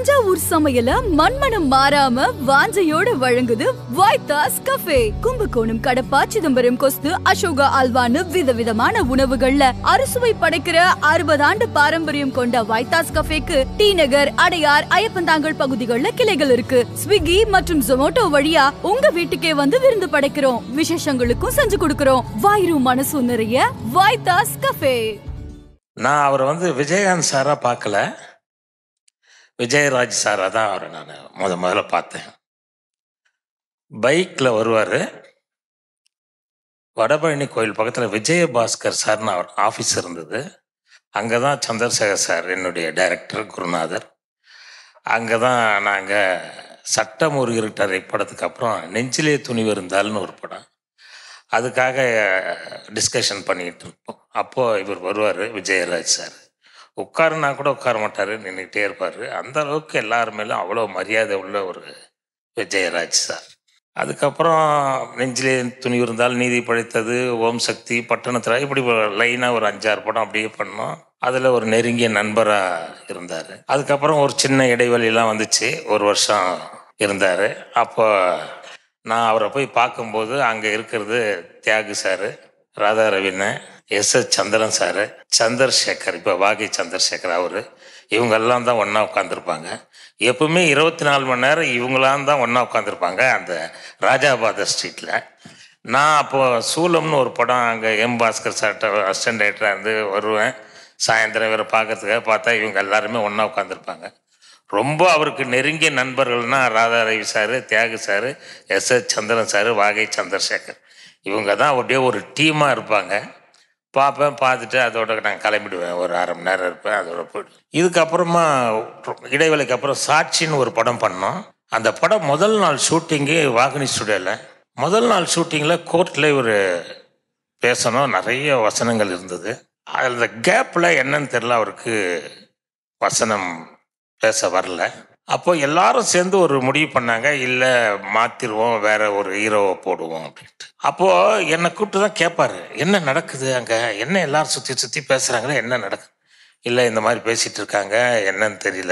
தஞ்சாவூர் சமையல மண்மனம் மாறாம வாஞ்சையோட வழங்குது வைத்தாஸ் கஃபே கும்பகோணம் கடப்பா சிதம்பரம் கொஸ்து அசோகா அல்வான்னு விதவிதமான உணவுகள்ல அறுசுவை படைக்கிற அறுபது ஆண்டு பாரம்பரியம் கொண்ட வைத்தாஸ் கஃபேக்கு டி நகர் அடையார் ஐயப்பந்தாங்கல் பகுதிகளில் கிளைகள் இருக்கு ஸ்விக்கி மற்றும் ஜொமோட்டோ வழியா உங்க வீட்டுக்கே வந்து விருந்து படைக்கிறோம் விசேஷங்களுக்கும் செஞ்சு கொடுக்கிறோம் வாயிரும் மனசும் நிறைய வைத்தாஸ் கஃபே நான் அவரை வந்து விஜயகாந்த் சாராக பார்க்கல விஜயராஜ் சாராக தான் அவரை நான் முத முதல்ல பார்த்தேன் பைக்கில் வருவார் வடபழனி கோயில் பக்கத்தில் விஜயபாஸ்கர் சார்னு அவர் ஆஃபீஸ் இருந்தது அங்கே தான் சந்திரசேகர் சார் என்னுடைய டைரக்டர் குருநாதர் அங்கே தான் நாங்கள் சட்டம் ஒரு இருட்டறை படத்துக்கு அப்புறம் நெஞ்சிலே துணிவு இருந்தால்னு ஒரு படம் அதுக்காக டிஸ்கஷன் பண்ணிக்கிட்டு இருப்போம் அப்போது இவர் வருவார் விஜயராஜ் சார் உட்காருனா கூட உட்கார மாட்டார் நின்றுக்கிட்டே இருப்பார் அந்த அளவுக்கு எல்லார் மேலும் அவ்வளோ மரியாதை உள்ள ஒரு விஜயராஜ் சார் அதுக்கப்புறம் நெஞ்சிலே துணி இருந்தால் நீதி படைத்தது ஓம் சக்தி பட்டணத்தில் இப்படி லைனாக ஒரு அஞ்சாறு படம் அப்படியே பண்ணோம் அதில் ஒரு நெருங்கிய நண்பராக இருந்தார் அதுக்கப்புறம் ஒரு சின்ன இடைவெளியெல்லாம் வந்துச்சு ஒரு வருஷம் இருந்தார் அப்போ நான் அவரை போய் பார்க்கும்போது அங்கே இருக்கிறது தியாகு சார் ராதா ரவின்னு S S Chandran sir Chandrasekhar இப்போ வாகை சந்திரசேகர் அவர் இவங்கெல்லாம் தான் ஒன்றா உட்காந்துருப்பாங்க எப்பவுமே இருபத்தி நாலு மணி நேரம் இவங்களாம் தான் ஒன்றா உட்காந்துருப்பாங்க அந்த ராஜாபாத ஸ்ட்ரீட்டில் நான் அப்போது சூலம்னு ஒரு படம் அங்கே எம் பாஸ்கர் சார்ட்ட அசிஸ்டன்ட் டைரக்டராக இருந்து வருவேன் சாயந்தரம் இவரை பார்க்கறதுக்காக பார்த்தா இவங்க எல்லாருமே ஒன்றா உட்காந்துருப்பாங்க ரொம்ப அவருக்கு நெருங்கிய நண்பர்கள்னா Radha Ravi sir Thiagu sir S S Chandran sir Vagai Chandrasekhar இவங்க தான் அப்படியே ஒரு டீமாக இருப்பாங்க பார்ப்பேன் பார்த்துட்டு அதோட நான் கிளம்பிடுவேன் ஒரு அரை மணி நேரம் இருப்பேன் அதோட போயிடுவேன் இதுக்கப்புறமா இடைவேளைக்கு அப்புறம் சாட்சின்னு ஒரு படம் பண்ணோம் அந்த படம் முதல் நாள் ஷூட்டிங்கு வாகனி ஸ்டுடியோவில் முதல் நாள் ஷூட்டிங்கில் கோர்ட்டில் ஒரு பேசணும் நிறைய வசனங்கள் இருந்தது அந்த கேப்பில் என்னன்னு தெரில அவருக்கு வசனம் பேச வரல அப்போ எல்லாரும் சேர்ந்து ஒரு முடிவு பண்ணாங்க இல்லை மாற்றிடுவோம் வேற ஒரு ஹீரோவை போடுவோம் அப்படின்ட்டு அப்போது என்னை கூப்பிட்டு தான் கேட்பாரு என்ன நடக்குது அங்கே என்ன எல்லாரும் சுற்றி சுற்றி பேசுகிறாங்களே என்ன நடக்குது இல்லை இந்த மாதிரி பேசிகிட்டு இருக்காங்க என்னன்னு தெரியல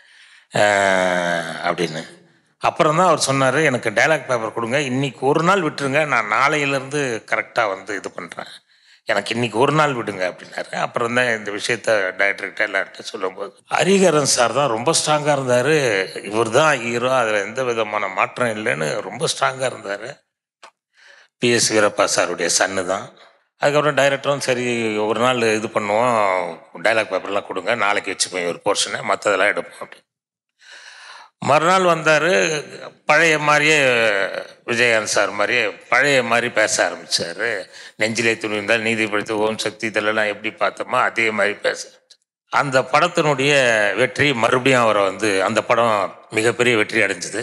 அப்படின்னு அப்புறம் தான் அவர் சொன்னார் எனக்கு டைலாக் பேப்பர் கொடுங்க இன்னைக்கு ஒரு நாள் விட்டுருங்க நான் நாளையிலேருந்து கரெக்டாக வந்து இது பண்ணுறேன் எனக்கு இன்னைக்கு ஒரு நாள் விடுங்க அப்படின்னாரு அப்புறம் தான் இந்த விஷயத்த டைரக்டர்கிட்ட எல்லார்கிட்ட சொல்லும்போது ஹரிகரன் சார் தான் ரொம்ப ஸ்ட்ராங்காக இருந்தார் இவர் தான் ஹீரோ அதில் எந்த விதமான மாற்றம் இல்லைன்னு ரொம்ப ஸ்ட்ராங்காக இருந்தார் பிஎஸ் வீரப்பா சாருடைய சன்னு தான் அதுக்கப்புறம் டைரக்டரும் சரி ஒரு நாள் இது பண்ணுவோம் டைலாக் பேப்பர்லாம் கொடுங்க நாளைக்கு வச்சுப்போம் ஒரு போர்ஷனை மற்றதெல்லாம் எடுப்போம் அப்படி மறுநாள் வந்தார் பழைய மாதிரியே விஜயகாந்த் சார் மாதிரியே பழைய மாதிரி பேச ஆரம்பித்தார் நெஞ்சிலே துணி இருந்தால் நீதிப்படுத்தி ஓம் சக்தி இதெல்லாம் எப்படி பார்த்தோமோ அதே மாதிரி பேச அந்த படத்தினுடைய வெற்றி மறுபடியும் அவரை வந்து அந்த படம் மிகப்பெரிய வெற்றி அடைஞ்சது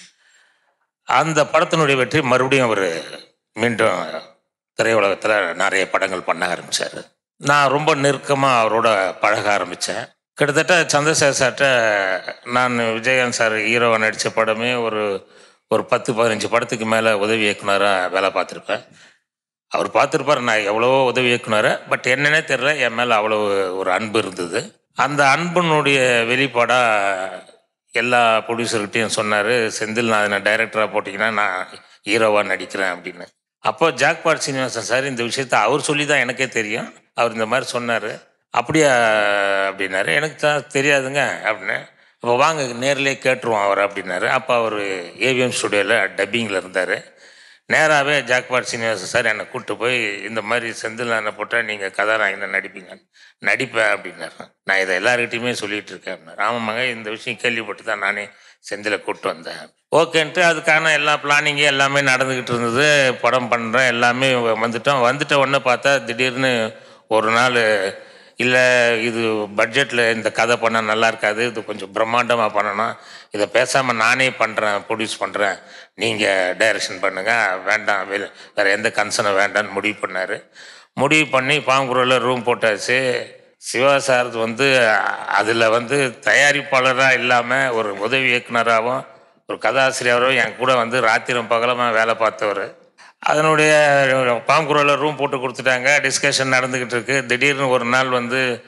அந்த படத்தினுடைய வெற்றி மறுபடியும் அவர் மீண்டும் திரையுலகத்தில் நிறைய படங்கள் பண்ண ஆரம்பித்தார் நான் ரொம்ப நெருக்கமாக அவரோட பழக ஆரம்பித்தேன் கிட்டத்தட்ட சந்திரசேகர் சார்கிட்ட நான் விஜயகாந்த் சார் ஹீரோவை நடித்த படமே ஒரு ஒரு பத்து பதினஞ்சு படத்துக்கு மேலே உதவி இயக்குனராக வேலை பார்த்துருப்பேன் அவர் பார்த்துருப்பார் நான் எவ்வளவோ உதவி இயக்குனரை பட் என்னன்னே தெரில என் மேலே அவ்வளோ ஒரு அன்பு இருந்தது அந்த அன்பினுடைய வெளிப்பாடாக எல்லா ப்ரொடியூசர்கிட்டையும் சொன்னார் செந்தில் நான் நான் டைரக்டராக போட்டிங்கன்னா நான் ஹீரோவாக நடிக்கிறேன் அப்படின்னு அப்போ ஜாக்பாட் சீனிவாசன் சார் இந்த விஷயத்த அவர் சொல்லி தான் எனக்கே தெரியும் அவர் இந்த மாதிரி சொன்னார் அப்படியா அப்படின்னாரு எனக்கு தான் தெரியாதுங்க அப்படின்னு அப்போ வாங்க நேர்லேயே கேட்டுருவோம் அவர் அப்படின்னாரு அப்போ அவர் ஏவிஎம் ஸ்டுடியோவில் டப்பிங்கில் இருந்தார் நேராகவே ஜாக்பாட் சீனிவாசன் சார் என்னை கூப்பிட்டு போய் இந்த மாதிரி செந்தில் என்ன போட்டால் நீங்கள் கதாநாயகனை நடிப்பீங்க நடிப்பேன் அப்படின்னாரு நான் இதை எல்லாருக்கிட்டையுமே சொல்லிகிட்டு இருக்கேன் அப்படின்னாரு ஆமாங்க இந்த விஷயம் கேள்விப்பட்டு தான் நானே செந்திலை கூப்பிட்டு வந்தேன் ஓகேன்ட்டு அதுக்கான எல்லா பிளானிங்கும் எல்லாமே நடந்துக்கிட்டு இருந்தது படம் பண்ணுறேன் எல்லாமே வந்துட்டோம் வந்துட்ட உடனே பார்த்தா திடீர்னு ஒரு நாள் இல்லை இது பட்ஜெட்டில் இந்த கதை பண்ணால் நல்லா இருக்காது இது கொஞ்சம் பிரம்மாண்டமாக பண்ணணும் இதை பேசாமல் நானே பண்ணுறேன் ப்ரொடியூஸ் பண்ணுறேன் நீங்கள் டைரக்ஷன் பண்ணுங்கள் வேண்டாம் வெ- வேறு எந்த கன்சர்னும் வேண்டாம்னு முடிவு பண்ணார் முடிவு பண்ணி பாங்குரில் ரூம் போட்டாச்சு சிவா சார் வந்து அதில் வந்து தயாரிப்பாளராக இல்லாமல் ஒரு உதவி இயக்குனராகவும் ஒரு கதாசிரியராகவும் என் கூட வந்து ராத்திரம் பகலமாக வேலை பார்த்தவர் அதனுடைய பாங்குரோவில் ரூம் போட்டு கொடுத்துட்டாங்க டிஸ்கஷன் நடந்துக்கிட்டு இருக்கு திடீர்னு ஒரு நாள் வந்து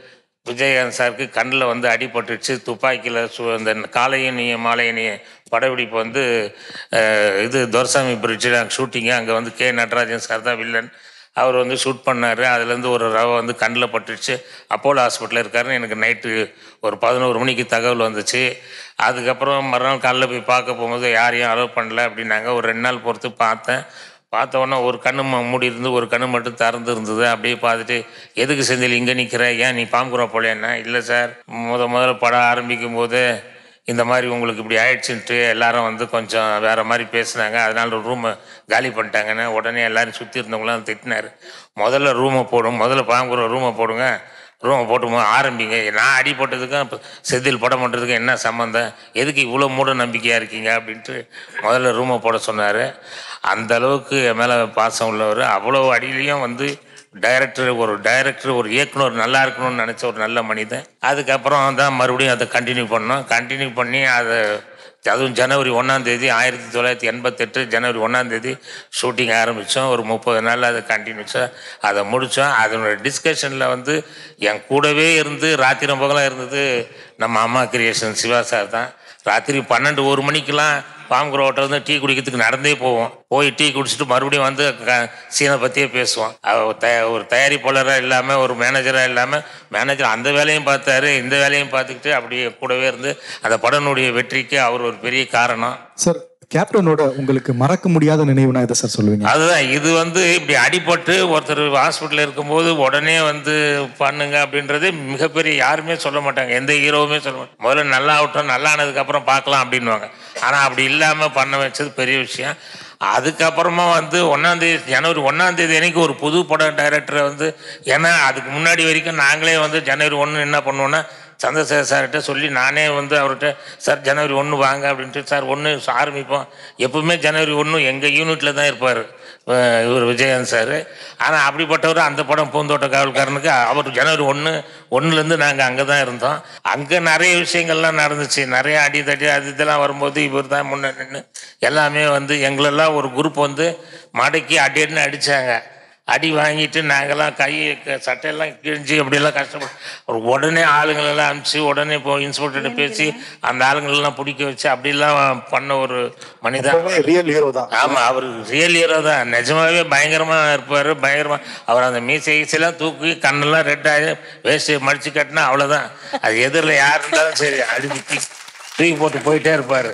விஜயகாந்த் சாருக்கு கண்ணில் வந்து அடிபட்டுச்சு துப்பாக்கியில் சு அந்த காலையணிய மாலையணிய படப்பிடிப்பு வந்து அஹ், இது துரசாமி பிரிட்ஜில் அங்கே ஷூட்டிங்கு அங்கே வந்து கே நடராஜன் சார் தான் வில்லன் அவர் வந்து ஷூட் பண்ணார் அதுலேருந்து ஒரு ரவை வந்து கண்ணில் பட்டுருச்சு அப்போலோ ஹாஸ்பிட்டலில் இருக்காருன்னு எனக்கு நைட்டு ஒரு பதினோரு மணிக்கு தகவல் வந்துச்சு அதுக்கப்புறம் மறுநாள் காலைல போய் பார்க்க போகும்போது யாரையும் அலோவ் பண்ணல அப்படின்னாங்க ஒரு ரெண்டு நாள் பொறுத்து பார்த்தேன் பார்த்த உடனே ஒரு கண்ணு ம- மூடி இருந்து ஒரு கண்ணு மட்டும் திறந்து இருந்தது அப்படியே பார்த்துட்டு எதுக்கு செந்தில் இங்கே நிற்கிற ஏன் நீ பாம்புக்குறா போலேன்னா இல்லை சார் முத முதல்ல படம் ஆரம்பிக்கும் போது இந்த மாதிரி உங்களுக்கு இப்படி ஆயிடுச்சுன்ட்டு எல்லாரும் வந்து கொஞ்சம் வேற மாதிரி பேசுனாங்க அதனால ரூமை காலி பண்ணிட்டாங்கன்னு உடனே எல்லாரும் சுற்றி இருந்தவங்களாம் திட்டினாரு முதல்ல ரூமை போடும் முதல்ல பாம்புக்குற ரூமை போடுங்க ரூமை போட்டு ஆரம்பிங்க நான் அடி போட்டதுக்கும் இப்போ செந்தில் படம் பண்ணுறதுக்கும் என்ன சம்மந்தம் எதுக்கு இவ்வளோ மூட நம்பிக்கையாக இருக்கீங்க அப்படின்ட்டு முதல்ல ரூமை போட சொன்னார் அந்த அளவுக்கு என் மேலே பாசம் உள்ளவர் அவ்வளோ அடியிலையும் வந்து டைரக்டர் ஒரு டைரக்டர் ஒரு இயக்குனர் நல்லா இருக்கணும்னு நினச்ச ஒரு நல்ல மனிதன் அதுக்கப்புறம் தான் மறுபடியும் அதை கண்டினியூ பண்ணோம் கண்டினியூ பண்ணி அதை அதுவும் ஜனவரி ஒன்றாம் தேதி ஆயிரத்தி தொள்ளாயிரத்தி எண்பத்தெட்டு ஜனவரி ஒன்றாம் தேதி ஷூட்டிங் ஆரம்பித்தோம் ஒரு முப்பது நாள் அதை கண்டினியூஸாக அதை முடித்தோம் அதனோட டிஸ்கஷனில் வந்து என் கூடவே இருந்து ராத்திரம் பகலாக இருந்தது நம்ம அம்மா கிரியேஷன் சிவா சார் தான் ராத்திரி பன்னெண்டு ஒரு மணிக்கெல்லாம் பாம்புக்குற ஹோட்டல் வந்து டீ குடிக்கிறதுக்கு நடந்தே போவோம் போய் டீ குடிச்சிட்டு மறுபடியும் வந்து க- சீனை பற்றியே பேசுவோம் அவ த ஒரு தயாரிப்பாளராக இல்லாமல் ஒரு மேனேஜராக இல்லாமல் மேனேஜர் அந்த வேலையும் பார்த்தாரு இந்த வேலையும் பார்த்துக்கிட்டு அப்படியே கூடவே இருந்து அந்த படனுடைய வெற்றிக்கு அவர் ஒரு பெரிய காரணம் சார் கேப்டனோட உங்களுக்கு மறக்க முடியாத நினைவுனா எதை சார் சொல்லுவீங்க அதுதான் இது வந்து இப்படி அடிபட்டு ஒருத்தர் ஹாஸ்பிட்டலில் இருக்கும்போது உடனே வந்து பண்ணுங்க அப்படின்றது மிகப்பெரிய யாருமே சொல்ல மாட்டாங்க எந்த ஹீரோவுமே சொல்ல மாட்டாங்க முதல்ல நல்லா ஆகட்டும் நல்லா ஆனதுக்கப்புறம் பார்க்கலாம் அப்படின்வாங்க ஆனால் அப்படி இல்லாமல் பண்ண வச்சது பெரிய விஷயம் அதுக்கப்புறமா வந்து ஒன்றாந்தேதி ஜனவரி ஒன்றாந்தேதி அன்னைக்கு ஒரு புது படம் டைரக்டரை வந்து ஏன்னா அதுக்கு முன்னாடி வரைக்கும் நாங்களே வந்து ஜனவரி ஒன்று என்ன பண்ணுவோன்னா சந்திரசேகர் சார்கிட்ட சொல்லி நானே வந்து அவர்கிட்ட சார் ஜனவரி ஒன்று வாங்க அப்படின்ட்டு சார் ஒன்று ஆரம்பிப்போம் எப்பவுமே ஜனவரி ஒன்று எங்கள் யூனிட்டில் தான் இருப்பார் இவர் விஜயகாந்த் சார் ஆனால் அப்படிப்பட்டவர் அந்த படம் பூந்தோட்ட காவல்காரனுக்கு அவர் ஜனவரி ஒன்று ஒன்றுலேருந்து நாங்கள் அங்கே தான் இருந்தோம் அங்கே நிறைய விஷயங்கள்லாம் நடந்துச்சு நிறைய அடி தடி அது இதெல்லாம் வரும்போது இவர் தான் முன்ன நின்று எல்லாமே வந்து எங்களெல்லாம் ஒரு குரூப் வந்து மடக்கி அடி அடின்னு அடித்தாங்க அடி வாங்கிட்டு நாங்கெல்லாம் கை க- சட்டையெல்லாம் கிழிஞ்சு அப்படியெல்லாம் கஷ்டப்பட்டு ஒரு உடனே ஆளுங்களெல்லாம் அனுப்பிச்சு உடனே இப்போ இன்ஸ்பெக்டர்கிட்ட பேசி அந்த ஆளுங்களெல்லாம் பிடிக்க வச்சு அப்படிலாம் பண்ண ஒரு மனிதன் ரியல் ஹீரோ தான் ஆமா அவர் ரியல் ஹீரோ தான் நிஜமாவே பயங்கரமா இருப்பாரு பயங்கரமா அவர் அந்த மீசை ஈசையெல்லாம் தூக்கி கண்ணெல்லாம் ரெட் ஆகி வேஸ்ட் மடிச்சு கட்டினா அவ்வளவுதான் அது எதிரில் யார் இருந்தாலும் சரி அடிச்சு தூக்கி தூக்கி போட்டு போயிட்டே இருப்பாரு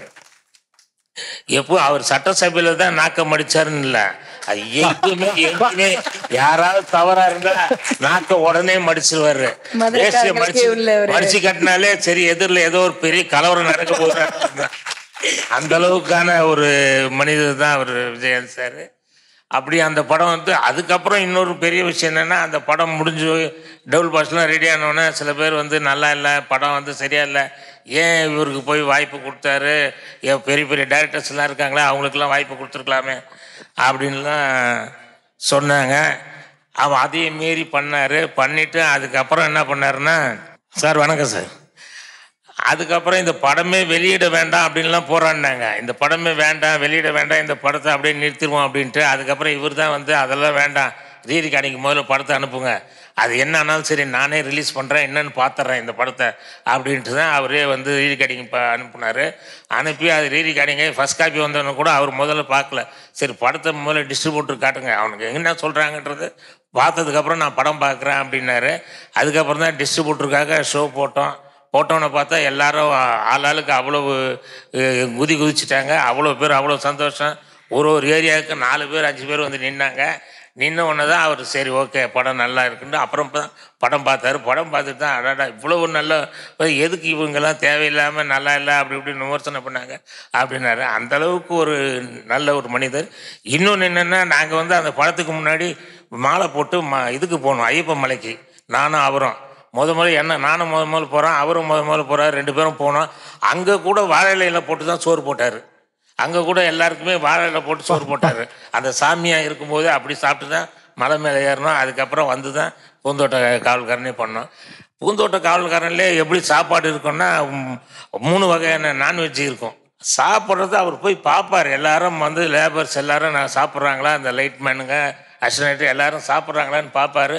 எப்போ அவர் சட்டசபையில தான் நாக்க மடிச்சாருன்னு இல்ல அது எப்பவுமே எப்பவுமே யாராவது தவறா இருந்தா நாக்க உடனே மடிச்சிருவாரு வேஷ்டியை மடிச்சு மடிச்சு கட்டினாலே சரி எதிரில் ஏதோ ஒரு பெரிய கலவரம் நடக்க போகுது அந்த அளவுக்கான ஒரு மனிதர் தான் அவர் விஜயகாந்த் சார் அப்படி அந்த படம் வந்து அதுக்கப்புறம் இன்னொரு பெரிய விஷயம் என்னன்னா அந்த படம் முடிஞ்சு டபுள் பாஸ்லாம் ரெடி ஆனோடனே சில பேர் வந்து நல்லா இல்லை படம் வந்து சரியா இல்லை ஏன் இவருக்கு போய் வாய்ப்பு கொடுத்தாரு ஏன் பெரிய பெரிய டேரக்டர்ஸ்லாம் இருக்காங்களே அவங்களுக்கெல்லாம் வாய்ப்பு கொடுத்துருக்கலாமே அப்படின்லாம் சொன்னாங்க அவன் அதையும் மீறி பண்ணார் பண்ணிவிட்டு அதுக்கப்புறம் என்ன பண்ணாருன்னா சார் வணக்கம் சார் அதுக்கப்புறம் இந்த படமே வெளியிட வேண்டாம் அப்படின்லாம் போராடினாங்க இந்த படமே வேண்டாம் வெளியிட வேண்டாம் இந்த படத்தை அப்படியே நிறுத்திடுவோம் அப்படின்ட்டு அதுக்கப்புறம் இவர் தான் வந்து அதெல்லாம் வேண்டாம் ரீ ரெக்கார்டிங் முதல்ல படத்தை அனுப்புங்க அது என்ன ஆனாலும் சரி நானே ரிலீஸ் பண்ணுறேன் என்னன்னு பார்த்துட்றேன் இந்த படத்தை அப்படின்ட்டு தான் அவரே வந்து ரீ ரெக்கார்டிங் இப்போ அனுப்புனார் அனுப்பி அது ரீ ரெக்கார்டிங்கே ஃபஸ்ட் காப்பி வந்தவன கூட அவர் முதல்ல பார்க்கல சரி படத்தை முதல்ல டிஸ்ட்ரிபியூட்டர் காட்டுங்க அவனுக்கு என்ன சொல்கிறாங்கன்றது பார்த்ததுக்கப்புறம் நான் படம் பார்க்குறேன் அப்படின்னாரு அதுக்கப்புறம் தான் டிஸ்ட்ரிபியூட்டருக்காக ஷோ போட்டோம் போட்டோன்னு பார்த்தா எல்லாரும் ஆளாளுக்கு அவ்வளவு அஹ், குதி குதிச்சிட்டாங்க அவ்வளோ பேர் அவ்வளோ சந்தோஷம் ஒரு ஒரு ஏரியாவுக்கு நாலு பேர் அஞ்சு பேர் வந்து நின்னாங்க நின்ன உடனே தான் அவர் சரி ஓகே படம் நல்லா இருக்குன்னு அப்புறம் தான் படம் பார்த்தாரு படம் பார்த்துட்டு தான் அடாடா இவ்வளவு நல்ல எதுக்கு இவங்கெல்லாம் தேவையில்லாமல் நல்லா இல்லை அப்படி இப்படி விமர்சனம் பண்ணாங்க அப்படின்னாரு அந்த அளவுக்கு ஒரு நல்ல ஒரு மனிதர் இன்னொன்று என்னென்னா நாங்கள் வந்து அந்த படத்துக்கு முன்னாடி மாலை போட்டு ம இதுக்கு போனோம் ஐயப்ப மலைக்கு நானும் அவரும் முத முதல்ல என்ன நானும் முத முதல்ல போகிறேன் அவரும் முத முதல்ல போகிறார் ரெண்டு பேரும் போனோம் அங்கே கூட வாழை இலையில போட்டு தான் சோறு போட்டார் அங்கே கூட எல்லாருக்குமே வாழை இலை போட்டு சோறு போட்டார் அந்த சாமியாக இருக்கும்போது அப்படி சாப்பிட்டு தான் மலை மேலே ஏறணும் அதுக்கப்புறம் வந்து தான் பூந்தோட்ட காவல்காரனே பண்ணோம் பூந்தோட்ட காவல்காரன்லேயே எப்படி சாப்பாடு இருக்கும்னா ம், மூணு வகையான நான்வெஜ் இருக்கும் சாப்பிட்றது அவர் போய் பார்ப்பார் எல்லாரும் வந்து லேபர்ஸ் எல்லாரும் நான் சாப்பிட்றாங்களா அந்த லைட் மேனுங்க அசிஸ்டன்ட் எல்லாரும் சாப்பிட்றாங்களான்னு பார்ப்பாரு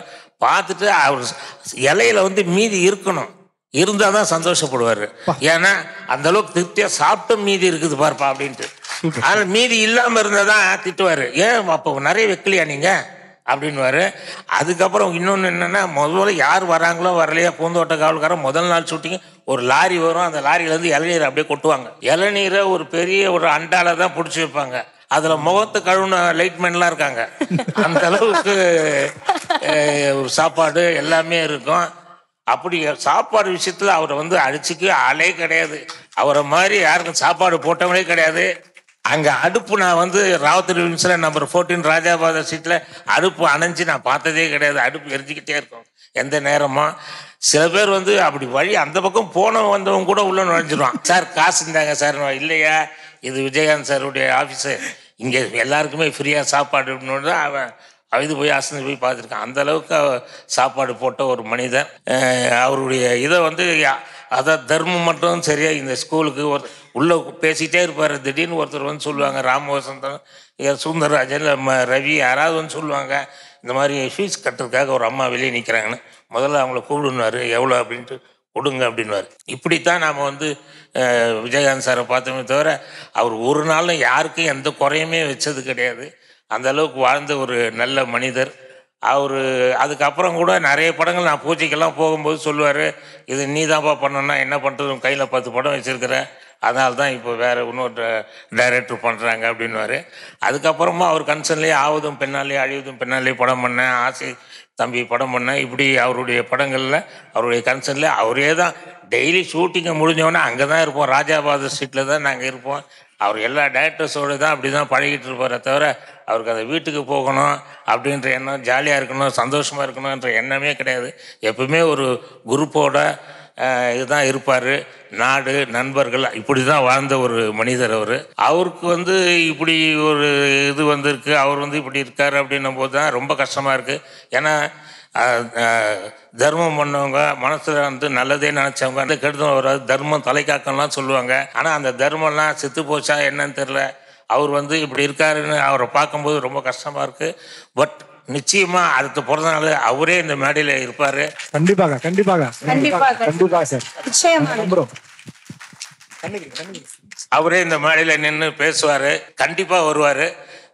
பார்த்துட்டு அவர் இலையில வந்து மீதி இருக்கணும் இருந்தால் தான் சந்தோஷப்படுவார் ஏன்னா அந்த அளவுக்கு திருப்தியாக சாப்பிட்டும் மீதி இருக்குது பாருப்பா அப்படின்ட்டு ஆனால் மீதி இல்லாமல் இருந்தால் தான் திட்டுவார் ஏன் அப்போ நிறைய வைக்கலையா நீங்கள் அப்படின்வாரு அதுக்கப்புறம் இன்னொன்று என்னென்னா முதல்ல யார் வராங்களோ வரலையா பூந்தோட்ட காவல்காரன் முதல் நாள் ஷூட்டிங் ஒரு லாரி வரும் அந்த லாரியிலேருந்து இளநீர் அப்படியே கொட்டுவாங்க இளநீரை ஒரு பெரிய ஒரு அண்டால தான் பிடிச்சி வைப்பாங்க அதில் முகத்தை கழுவுன லைட்மேன்லாம் இருக்காங்க அந்த அளவுக்கு அஹ், ஒரு சாப்பாடு எல்லாமே இருக்கும் அப்படி சாப்பாடு விஷயத்தில் அவரை வந்து அடிச்சுக்க ஆளே கிடையாது அவரை மாதிரி யாருக்கும் சாப்பாடு போட்டவங்களே கிடையாது அங்கே அடுப்பு நான் வந்து ராவத்தர் விம்ஸில் நம்பர் ஃபோர்டீன் ராஜாபாத சீட்டில் அடுப்பு அணைஞ்சு நான் பார்த்ததே கிடையாது அடுப்பு எரிஞ்சிக்கிட்டே இருக்கும் எந்த நேரமும் சில பேர் வந்து அப்படி வழி அந்த பக்கம் போனவன் வந்தவன் கூட உள்ள நுழைஞ்சிருவான் சார் காசு இருந்தாங்க சார் இல்லையா இது விஜயகாந்த் சாருடைய ஆஃபீஸு இங்கே எல்லாருக்குமே ஃப்ரீயாக சாப்பாடு இருக்கணும்னு தான் அவன் அழுது போய் அசந்து போய் பார்த்துருக்கான் அந்த அளவுக்கு அவ சாப்பாடு போட்ட ஒரு மனிதன் அஹ் அவருடைய இதை வந்து யா- அதான் தர்மம் மட்டும் சரியா இந்த ஸ்கூலுக்கு ஒரு உள்ள பேசிட்டே இருப்பார் திடீர்னு ஒருத்தர் வந்து சொல்லுவாங்க ராமவசந்தன் இல்ல சுந்தரராஜன் இல்லை ம ரவி யாராவது வந்து சொல்லுவாங்க இந்த மாதிரி ஃபீஸ் கட்டுறதுக்காக ஒரு அம்மா வெளியே நிற்கிறாங்கன்னு முதல்ல அவங்கள கூப்பிடுனாரு எவ்வளோ அப்படின்ட்டு கொடுங்க அப்படின்வார் இப்படித்தான் நாம் வந்து அஹ், விஜயகாந்த் சாரை பார்த்தோமே தவிர அவர் ஒரு நாளும் யாருக்கும் எந்த குறையுமே வச்சது கிடையாது அந்த அளவுக்கு வாழ்ந்த ஒரு நல்ல மனிதர் அவர் அதுக்கப்புறம் கூட நிறைய படங்கள் நான் பூஜைக்கெல்லாம் போகும்போது சொல்லுவார் இது நீ தான்ப்பா பண்ணணும்னா என்ன பண்ணுறது கையில் பத்து படம் வச்சுருக்கிற அதனால தான் இப்போ வேறு இன்னொரு டைரக்டர் பண்ணுறாங்க அப்படின்னுவாரு அதுக்கப்புறமா அவர் கன்சர்ன்லேயே ஆவதும் பெண்ணாலே அழிவதும் பெண்ணாலே படம் பண்ணேன் ஆசை தம்பி படம் பண்ணேன் இப்படி அவருடைய படங்களில் அவருடைய கன்சர்னில் அவரே தான் டெய்லி ஷூட்டிங்கை முடிஞ்சோடனே அங்கே தான் இருப்போம் ராஜாபாத ஸ்ட்ரீட்டில் தான் நாங்கள் இருப்போம் அவர் எல்லா டேரக்டர்ஸோடு தான் அப்படி தான் பழகிட்டு இருப்பாரே தவிர அவருக்கு அந்த வீட்டுக்கு போகணும் அப்படின்ற எண்ணம் ஜாலியாக இருக்கணும் சந்தோஷமாக இருக்கணுன்ற எண்ணமே கிடையாது எப்பவுமே ஒரு குரூப்போட அஹ், இதுதான் இருப்பார் நாடு நண்பர்கள் இப்படி தான் வாழ்ந்த ஒரு மனிதர் அவர் அவருக்கு வந்து இப்படி ஒரு இது வந்திருக்கு அவர் வந்து இப்படி இருக்கார் அப்படின்னும் போது தான் ரொம்ப கஷ்டமாக இருக்குது ஏன்னா அஹ், அஹ், தர்மம் பண்ணவங்க மனசில் வந்து நல்லதே நினச்சவங்க அந்த கெடுதல் வராது தர்மம் தலைக்காக்கம்லாம் சொல்லுவாங்க ஆனால் அந்த தர்மம்லாம் செத்து போச்சா என்னன்னு தெரில அவர் வந்து இப்படி இருக்காருன்னு அவரை பார்க்கும்போது ரொம்ப கஷ்டமாக இருக்குது பட் நிச்சயமாக அடுத்த பிறந்த நாள் அவரே இந்த மேடையில் இருப்பார் கண்டிப்பாக கண்டிப்பாக கண்டிப்பாக. கண்டிப்பாக சார் நிச்சயமா ப்ரோ அவரே இந்த மேடையில் நின்று பேசுவார் கண்டிப்பாக வருவார்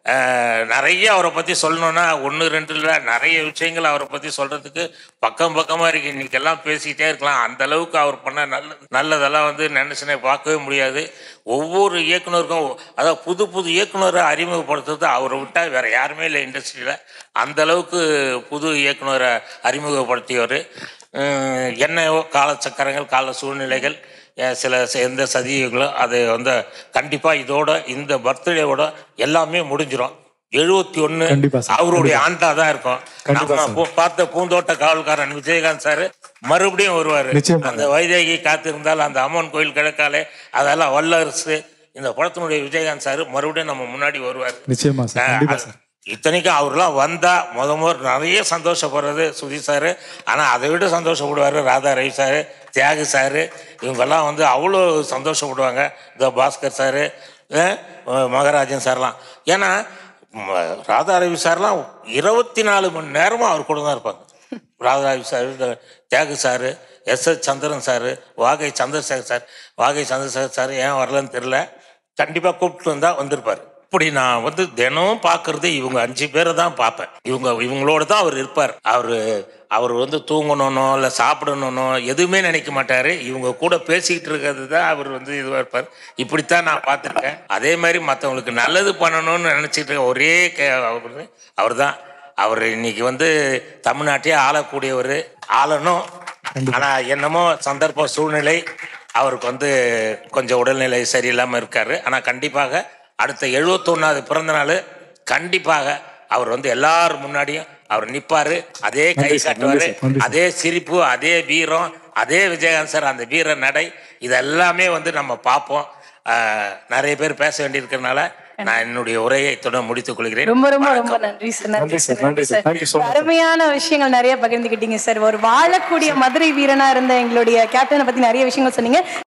நிறைய அவரை பற்றி சொல்லணும்னா ஒன்று ரெண்டு இல்லை நிறைய விஷயங்கள் அவரை பற்றி சொல்கிறதுக்கு பக்கம் பக்கமாக இருக்கு இன்னைக்கெல்லாம் பேசிக்கிட்டே இருக்கலாம் அந்த அளவுக்கு அவர் பண்ண நல்ல நல்லதெல்லாம் வந்து நினச்சினே பார்க்கவே முடியாது ஒவ்வொரு இயக்குனருக்கும் அதாவது புது புது இயக்குனரை அறிமுகப்படுத்துறது அவரை விட்டால் வேற யாருமே இல்லை இண்டஸ்ட்ரியில் அந்த அளவுக்கு புது இயக்குனரை அறிமுகப்படுத்தியவர் அஹ் என்னையோ காலச்சக்கரங்கள் கால சூழ்நிலைகள் அஹ் சில ச- எந்த சதிகளோ அது வந்து கண்டிப்பாக இதோட இந்த பர்த்டேவோட எல்லாமே முடிஞ்சிரும் எழுபத்தி ஒன்று கண்டிப்பா சார், அவருடைய ஆண்டா தான் இருக்கும் கண்டிப்பா நம்ம சார். போ- பார்த்த பூந்தோட்ட காவல்காரன் விஜயகாந்த் சார் மறுபடியும் வருவார் நிச்சயமா. அந்த வைதேகி காத்திருந்தால் அந்த அம்மன் கோயில் கிழக்காலே அதெல்லாம் வல்லரசு இந்த படத்தினுடைய விஜயகாந்த் சார் மறுபடியும் நம்ம முன்னாடி வருவார் நிச்சயமா சார் கண்டிப்பா சார் இத்தனைக்கும் அவர்லாம் வந்தா முத முத நிறைய சந்தோஷப்படுறது சுதி சார் ஆனால் அதை விட சந்தோஷப்படுவார் ராதா ரவி சார் தியாகு சார் இவங்கெல்லாம் வந்து அவ்வளோ சந்தோஷப்படுவாங்க இந்த பாஸ்கர் சார் மகராஜன் சார்லாம் ஏன்னா ம, ராதா ரவி சார்லாம் இருபத்தி நாலு மணி நேரமும் அவர் கூட தான் இருப்பாங்க ராதா ரவி சார் இந்த Thiagu sir S S Chandran sir Vagai Chandrasekhar sir Vagai Chandrasekhar sir ஏன் வரலன்னு தெரில கண்டிப்பாக கூப்பிட்டு வந்தால் வந்திருப்பார் இப்படி நான் வந்து தினம் பார்க்கறது இவங்க அஞ்சு பேரை தான் பார்ப்பேன் இவங்க இவங்களோட தான் அவர் இருப்பார் அவர் அவர் வந்து தூங்கணும்னோ இல்லை சாப்பிடணும்னோ எதுவுமே நினைக்க மாட்டார் இவங்க கூட பேசிக்கிட்டு இருக்கிறது தான் அவர் வந்து இதுவாக இருப்பார் இப்படித்தான் நான் பார்த்துருக்கேன் அதே மாதிரி மற்றவங்களுக்கு நல்லது பண்ணணும்னு நினச்சிட்டு இருக்க ஒரே அவர் அவர் தான் அவர் இன்னைக்கு வந்து தமிழ்நாட்டையே ஆளக்கூடியவர் ஆளணும் ஆனால் என்னமோ சந்தர்ப்ப சூழ்நிலை அவருக்கு வந்து கொஞ்சம் உடல்நிலை சரியில்லாமல் இருக்காரு ஆனால் கண்டிப்பாக அடுத்த எழுபத்தொன்னாவது பிறந்த நாள் கண்டிப்பாக அவர் வந்து எல்லார் முன்னாடியும் அவர் நிற்பாரு அதே கை நன்றி சார், காட்டுவாரு நன்றி சார், நன்றி சார். அதே சிரிப்பு அதே வீரம் அதே விஜயகாந்த் சார் அந்த வீர நடை இதெல்லாமே வந்து நம்ம பார்ப்போம் ஆஹ், நிறைய பேர் பேச வேண்டியிருக்கிறதுனால நான் என்னுடைய உரையை இத்துடன் முடித்துக் கொள்கிறேன் ரொம்ப ரொம்ப ரொம்ப நன்றி சார் நன்றி நன்றி சார், சார் நன்றி sir. Thank you so much, sir. அருமையான விஷயங்கள் நிறைய பகிர்ந்துக்கிட்டீங்க சார் ஒரு வாழக்கூடிய மதுரை வீரனா இருந்த எங்களுடைய கேப்டனை பத்தி நிறைய விஷயங்கள் சொன்னீங்க